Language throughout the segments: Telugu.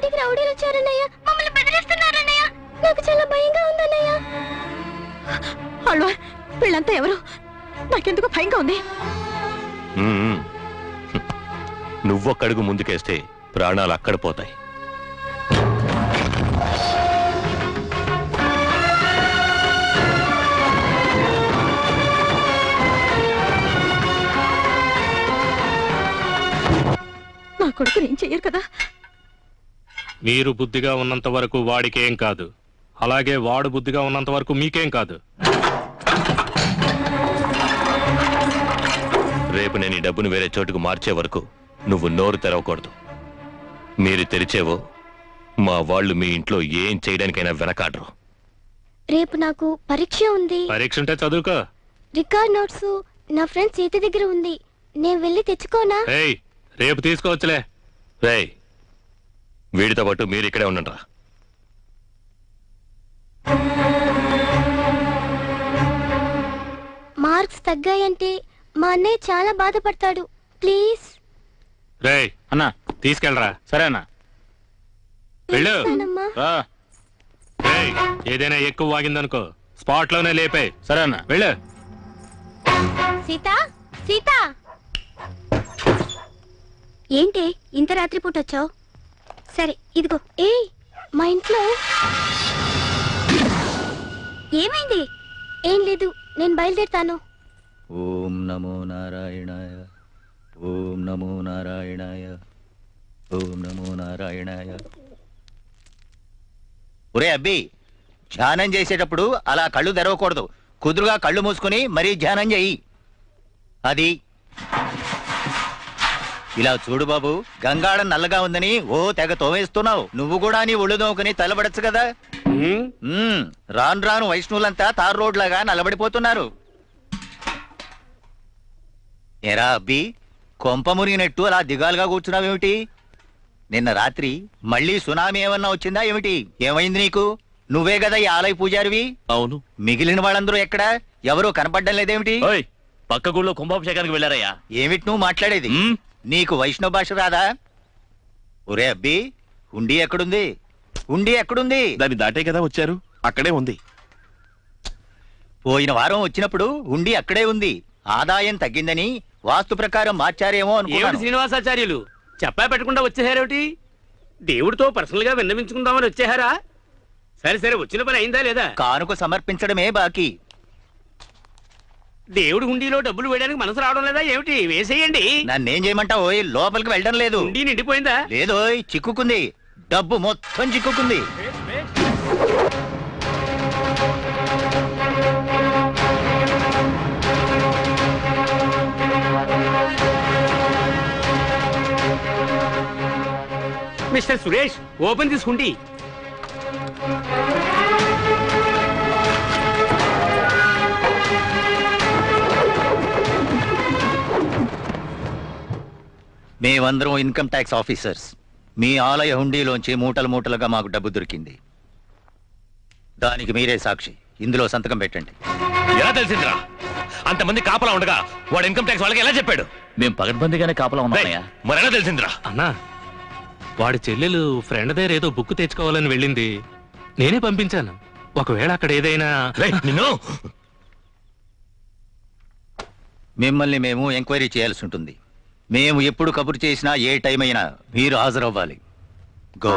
ఇంటికి రౌడీలు వచ్చారన్నయ్య మమ్మల్ని బెదిరిస్తున్నారన్నయ్య నాకు చాలా భయంగా ఉందన్నయ్య అల్వార్ వీళ్ళంతా ఎవరు నాకెందుకు భయంగా ఉంది మ్మ్. నువ్వొక్కడుగు ముందుకేస్తే ప్రాణాలు అక్కడ పోతాయి నా కొడుకు ఏం చెయ్యరు కదా మీరు బుద్ధిగా ఉన్నంత వరకు వాడికేం కాదు అలాగే వాడు బుద్ధిగా ఉన్నంత వరకు మీకేం కాదు రేపు నేను ఈ డబ్బును వేరే చోటుకు మార్చే వరకు నువ్వు నోరు తెరవకూడదు మీరు తెరిచేవో మా వాళ్ళు మీ ఇంట్లో ఏం చేయడానికైనా వెనకాడరు రేపు నాకు పరీక్ష ఉంది పరీక్ష ఉంటే చదువుకో రికార్డ్ నోట్స్ నా ఫ్రెండ్ సీత దగ్గర ఉంది నేను వెళ్ళి తెచ్చుకోనా ఏయ్ రేపు తీసుకోవచ్చులే రేయ్ వీడితో పాటు మీరు ఇక్కడే ఉండండిరా మార్క్స్ తగ్గాయంటే మా అన్నయ్య చాలా బాధపడతాడు ప్లీజ్ రేయ్ అన్నా తీసుకెళ్ళరా సరే అన్నా వెళ్ళు నానమ్మా రా రేయ్ ఏదైనా ఎక్కువ వాగిందనుకో స్పాట్ లోనే లేపే సరే అన్నా వెళ్ళు సీత సీత ఏంటి ఇంత రాత్రిపూట వచ్చావు సరే ఇదిగో ఏ మా ఇంట్లో ఏమైంది ఏం లేదు నేను బయలుదేరుతాను ఓం నమో నారాయణాయ ఓం నమో నారాయణాయ ఓం నమో నారాయణాయ ఒరే అబ్బి ధ్యానం చేసేటప్పుడు అలా కళ్ళు తెరవకూడదు కుదురుగా కళ్ళు మూసుకుని మరీ ధ్యానం చెయ్యి అది ఇలా చూడు బాబు గంగాళం నల్లగా ఉందని ఓ తెగ తోమేస్తున్నావు నువ్వు కూడా నీ ఒళ్ళు దోముకుని తలబడచ్చు కదా ఉమ్, మ్మ్. రాను రాను వైష్ణవులంతా తార్ రోడ్ లాగా నలబడిపోతున్నారు ఎరా అబ్బి కొంప మునిగినట్టు అలా దిగాలుగా కూర్చున్నావేమిటి నిన్న రాత్రి మళ్ళీ సునామీ ఏమన్నా వచ్చిందా ఏమిటి ఏమైంది నీకు నువ్వే కదా ఈ ఆలయ పూజారివి అవును మిగిలిన వాళ్ళందరూ ఎక్కడా ఎవరూ కనపడ్డం లేదేమిటి ఓయ్ పక్క గుళ్ళో కుంభాభిషేకానికి వెళ్ళారయ్యా ఏమిటి నువ్వు మాట్లాడేది మ్మ్. నీకు వైష్ణవ భాష రాదా ఒరే అబ్బి హుండీ ఎక్కడుంది హుండీ ఎక్కడుంది దాన్ని దాటే కదా వచ్చారు అక్కడే ఉంది పోయిన వారం వచ్చినప్పుడు ఉండి అక్కడే ఉంది ఆదాయం తగ్గిందని వాస్తు ప్రకారం మార్చారేమో ఏమిటి అనుకున్నాను శ్రీనివాసాచార్యులు చెప్పా పెట్టకుండా వచ్చేసారేమిటి దేవుడితో పర్సనల్ గా విన్నవించుకుందామని వచ్చేసారా సరే సరే వచ్చిన పని అయిందా లేదా కానుక సమర్పించడమే బాకీ దేవుడి హుండీలో డబ్బులు వేయడానికి మనసు రావడం లేదా ఏమిటి వేసేయండి నన్నేం చేయమంటావు ఓయ్ లోపలికి వెళ్ళడం లేదు హుండీ నిండిపోయిందా లేదోయ్ చిక్కుకుంది డబ్బు మొత్తం చిక్కుకుంది mister Suresh open this hundi మేమందరం ఇన్కమ్ ట్యాక్స్ ఆఫీసర్స్ మీ ఆలయ హుండీలోంచి మూటలు మూటలుగా మాకు డబ్బు దొరికింది దానికి మీరే సాక్షి ఇందులో సంతకం పెట్టండి ఎలా తెలిసిందిరా అంతమంది కాపలా ఉండగా వాడు ఇన్కమ్ ట్యాక్స్ వాళ్ళకి ఎలా చెప్పాడు మేము పగడ్బందీగానే కాపలా రేయ్, ఉన్నామయ్యా మరి ఎలా తెలిసిందిరా అన్నా వాడి చెల్లెలు ఫ్రెండ్ దగ్గర ఏదో బుక్ తెచ్చుకోవాలని వెళ్ళింది నేనే పంపించాను ఒకవేళ అక్కడ ఏదైనా రేయ్, నిన్ను మిమ్మల్ని మేము ఎంక్వైరీ చేయాల్సి ఉంటుంది మేము ఎప్పుడు కబురు చేసినా ఏ టైం అయినా మీరు హాజరవ్వాలి గో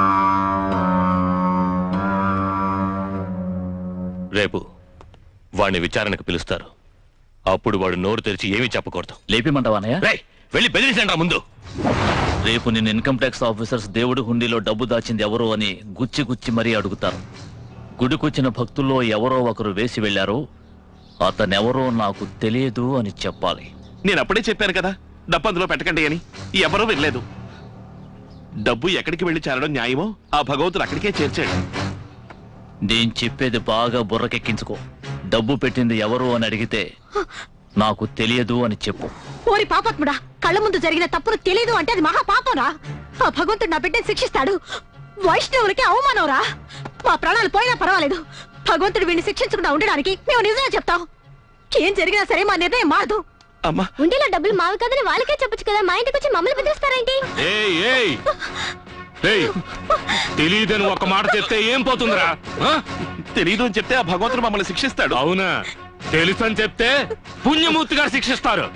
రేపు వాడిని విచారణకు పిలుస్తారు అప్పుడు వాడు నోరు తెరిచి ఏమీ చెప్పకూడదు లేపిమంటావా అన్నయ్య రేయ్ వెళ్ళి బెదిరించండి ముందు రేపు నిన్ను ఇన్కమ్ ట్యాక్స్ ఆఫీసర్స్ దేవుడి హుండీలో డబ్బు దాచింది ఎవరో అని గుచ్చి గుచ్చి మరీ అడుగుతారు గుడికొచ్చిన భక్తుల్లో ఎవరో ఒకరు వేసి వెళ్లారో అతనెవరో నాకు తెలియదు అని చెప్పాలి నేను అప్పుడే చెప్పాను కదా డబ్బు అందులో పెట్టకండి అని ఎవరూ వెళ్ళలేదు డబ్బు ఎక్కడికి వెళ్ళి చేరడం న్యాయమో ఆ భగవంతుడు అక్కడికే చేర్చాడు నేను చెప్పేది బాగా బుర్రకెక్కించుకో డబ్బు పెట్టింది ఎవరు అని అడిగితే నాకు తెలియదు అని చెప్పు ఓరి పాపాత్ముడా కళ్ళ ముందు జరిగిన తప్పును తెలీదు అంటే అది మహా పాపంరా ఆ భగవంతుడు నా బిడ్డని శిక్షిస్తాడు వైష్ణవులకి అవమానం రా మా ప్రాణాలు పోయినా పర్వాలేదు భగవంతుడు వీడిని శిక్షించకుండా ఉండడానికి మేము నిజమే చెప్తాం ఏం జరిగినా సరే మా నిర్ణయం మారదు అమ్మా ఉండిలో డబ్బులు మావి కదని వాళ్ళకే చెప్పొచ్చు కదా మా ఇంటికి వచ్చి మమ్మల్ని బెదిరిస్తారేంటి ఏయ్ ఏయ్ రేయ్, తెలీదని ఒక మాట చెప్తే ఏం పోతుందిరా ఆ? తెలీదు అని చెప్తే ఆ భగవంతుడు మమ్మల్ని శిక్షిస్తాడు అవునా తెలుసని చెప్తే పుణ్యమూర్తి గారు శిక్షిస్తారు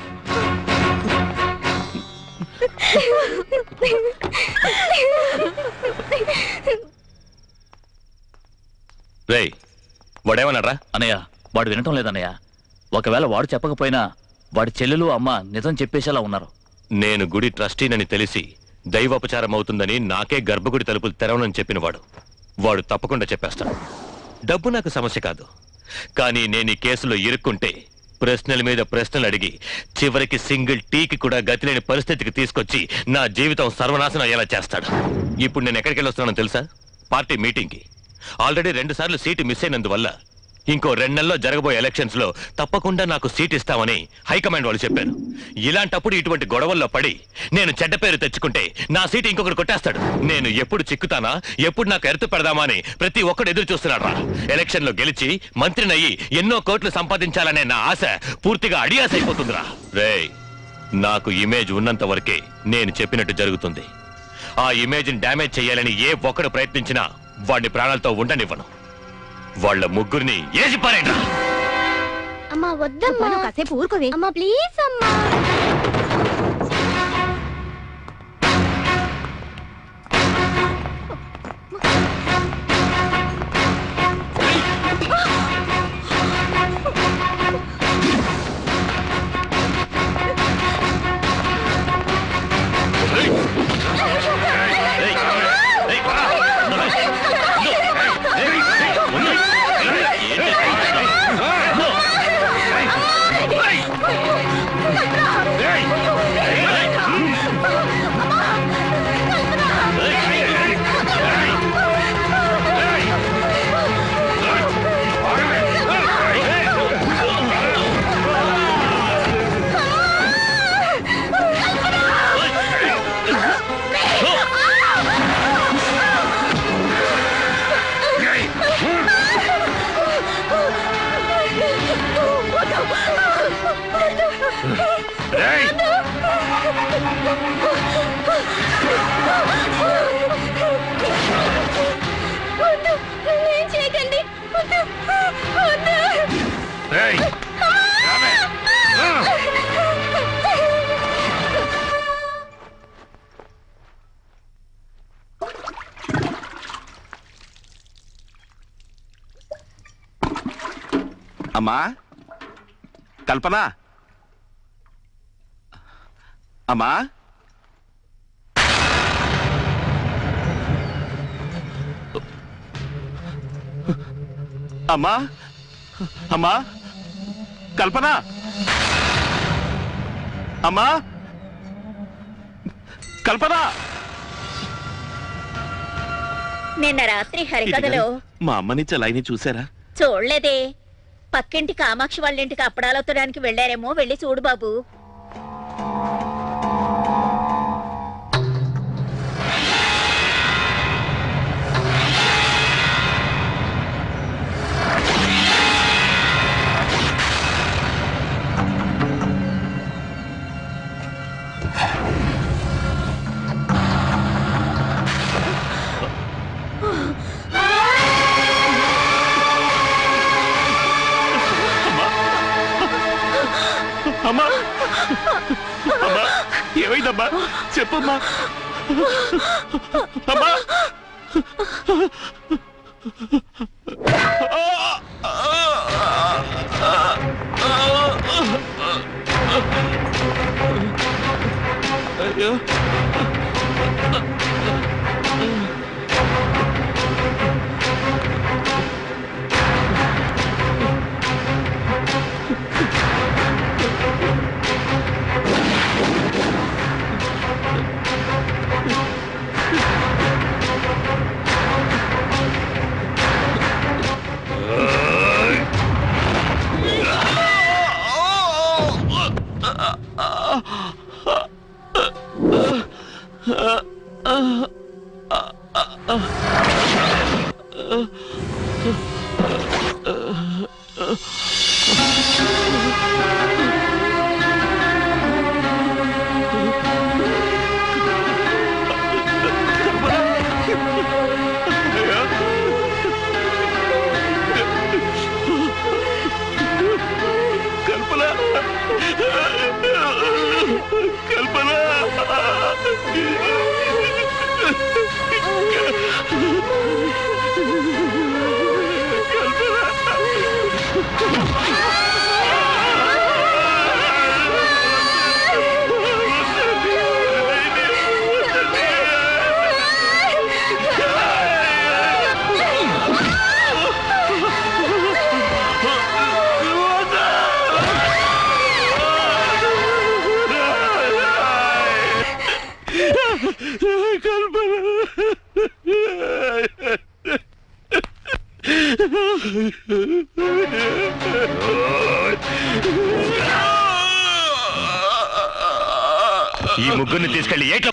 రేయ్ వాడేమన్నారా అనయ్య వాడు వినటం లేదన్నయ్య ఒకవేళ వాడు చెప్పకపోయినా వాడి చెల్లెలు అమ్మ నిజం చెప్పేసేలా ఉన్నారు నేను గుడి ట్రస్టీనని తెలిసి దైవోపచారం అవుతుందని నాకే గర్భగుడి తలుపులు తెరవనని చెప్పినవాడు వాడు తప్పకుండా చెప్పేస్తాడు డబ్బు నాకు సమస్య కాదు కానీ నేను ఈ కేసులో ఇరుక్కుంటే ప్రశ్నల మీద ప్రశ్నలు అడిగి చివరికి సింగిల్ టీకి కూడా గతిలేని పరిస్థితికి తీసుకొచ్చి నా జీవితం సర్వనాశనం అయ్యేలా చేస్తాడు ఇప్పుడు నేను ఎక్కడికి వెళ్ళొస్తున్నానో తెలుసా పార్టీ మీటింగ్కి ఆల్రెడీ రెండు సార్లు సీటు మిస్ అయినందువల్ల ఇంకో రెండు నెలల్లో జరగబోయే ఎలక్షన్స్ లో తప్పకుండా నాకు సీట్ ఇస్తామని హైకమాండ్ వాళ్ళు చెప్పారు ఇలాంటప్పుడు ఇటువంటి గొడవల్లో పడి నేను చెడ్డ పేరు తెచ్చుకుంటే నా సీట్ ఇంకొకరు కొట్టేస్తాడు నేను ఎప్పుడు చిక్కుతానా ఎప్పుడు నాకు ఎరుతు పెడదామా అని ప్రతి ఒక్కడు ఎదురు చూస్తున్నాడు రా ఎలక్షన్ లో గెలిచి మంత్రినయ్యి ఎన్నో కోట్లు సంపాదించాలనే నా ఆశ పూర్తిగా అడియాస అయిపోతుందిరా రేయ్ నాకు ఇమేజ్ ఉన్నంత వరకే నేను చెప్పినట్టు జరుగుతుంది ఆ ఇమేజ్ డ్యామేజ్ చేయాలని ఏ ఒక్కడు ప్రయత్నించినా వాడిని ప్రాణాలతో ఉండనివ్వను వాళ్ళ ముగ్గురిని ఏసి పారేయండి రా. అమ్మా వద్దమ్మా నువ్వు కాసేపు ఊరుకోవే అమ్మా ప్లీజ్ అమ్మా ఏయ్, ఏయ్, రా. ఉండు. ఏయ్, ఏయ్, ఉండు. ఏయ్, ఏంటి? ఉండు. వద్దు ఏం చేయకండి వద్దు వద్దు ఏయ్, రామే. అమ్మా కల్పన అమ్మా అమ్మా అమ్మా కల్పన అమ్మా కల్పన నిన్న రాత్రి హరికథలో మా అమ్మని చెలాయిని చూసారా చూడలేదే పక్కింటి కామాక్షి వాళ్ళ ఇంటికి అప్పడాలొత్తడానికి వెళ్ళారేమో వెళ్ళి చూడు బాబు అమ్మా అమ్మా ఏమైందమ్మా చెప్పమ్మా అమ్మా అయ్యో ఈ ముగ్గురిని తీసుకెళ్లి ఏట్లో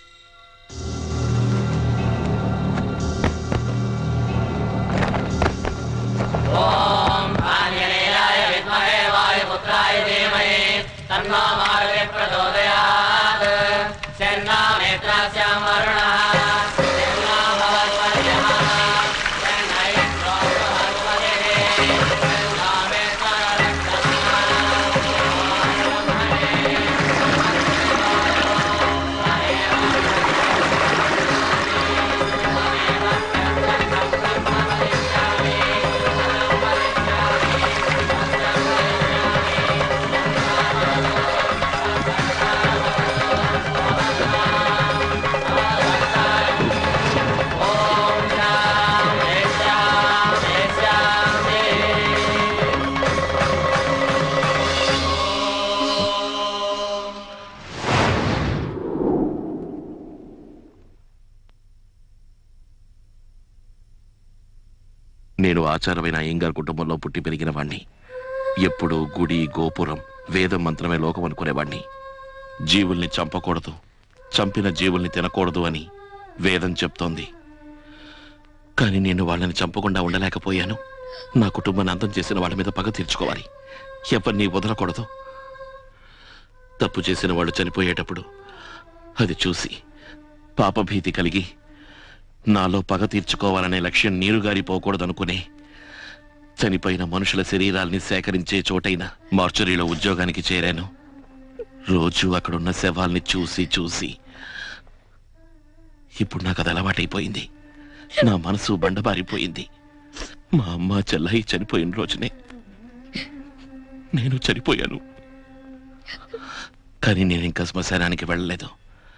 నేను ఆచారమైన అయ్యంగార్ కుటుంబంలో పుట్టి పెరిగిన వాణ్ణి ఎప్పుడూ గుడి గోపురం వేదం మంత్రమే లోకం అనుకునేవాణ్ణి జీవుల్ని చంపకూడదు చంపిన జీవుల్ని తినకూడదు అని వేదం చెప్తోంది కానీ నేను వాళ్ళని చంపకుండా ఉండలేకపోయాను నా కుటుంబాన్ని అంతం చేసిన వాళ్ళ మీద పగ తీర్చుకోవాలి ఎవరిని వదలకూడదు తప్పు చేసిన వాళ్ళు చనిపోయేటప్పుడు అది చూసి పాపభీతి కలిగి నాలో పగ తీర్చుకోవాలనే లక్ష్యం నీరుగారిపోకూడదనుకునే చనిపోయిన మనుషుల శరీరాల్ని సేకరించే చోటైన మార్చరీలో ఉద్యోగానికి చేరాను రోజు అక్కడున్న శవాల్ని చూసి చూసి ఇప్పుడు నాకు అది అలవాటైపోయింది నా మనసు బండబారిపోయింది మా అమ్మ చెల్లయి చనిపోయిన రోజునే నేను చనిపోయాను కానీ నేను ఇంకా శ్మశానానికి వెళ్ళలేదు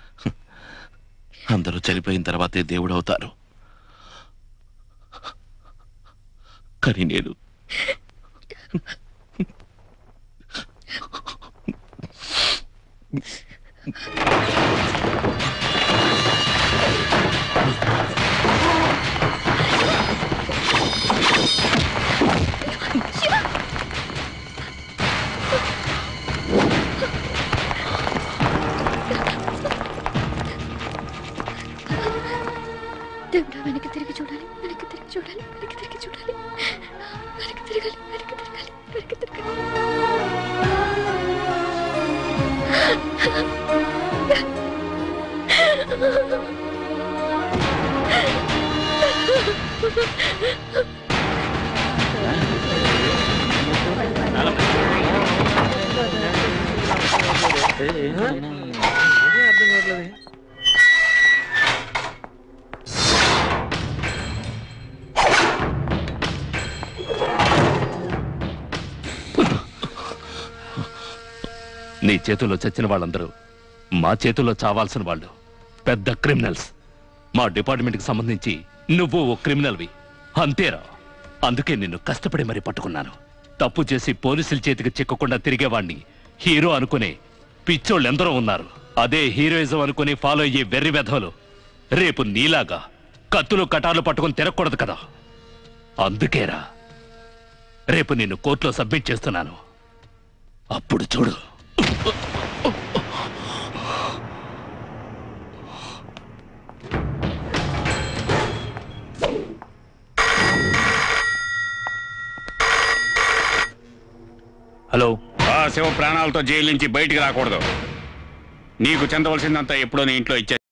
అందరూ చనిపోయిన తర్వాతే దేవుడు అవుతారు కానీ నేను దేవుడా వెనక్కి తిరిగి చూడాలి వెనక్కి తిరిగి చూడాలి వెనక్కి తిరిగి చూడాలి వెనక్కి తిరగాలి వెనక్కి తిరగాలి వెనక్కి తిరగాలి నీ చేతుల్లో చచ్చిన వాళ్ళందరూ మా చేతుల్లో చావాల్సిన వాళ్ళు పెద్ద క్రిమినల్స్ మా డిపార్ట్మెంట్కి సంబంధించి నువ్వు ఓ క్రిమినల్వి అంతేరా అందుకే నిన్ను కష్టపడి మరీ పట్టుకున్నాను తప్పు చేసి పోలీసుల చేతికి చిక్కకుండా తిరిగేవాణ్ణి హీరో అనుకునే పిచ్చోళ్ళు ఎందరో ఉన్నారు అదే హీరోయిజం అనుకుని ఫాలో అయ్యే వెర్రి వెధవలు రేపు నీలాగా కత్తులు కటార్లు పట్టుకుని తిరగకూడదు కదా అందుకేరా రేపు నిన్ను కోర్టులో సబ్మిట్ చేస్తున్నాను అప్పుడు చూడు హలో ఆ శివ ప్రాణాలతో జైలు నుంచి బయటికి రాకూడదు నీకు చెందవలసిందంతా ఎప్పుడో నీ ఇంట్లో ఇచ్చే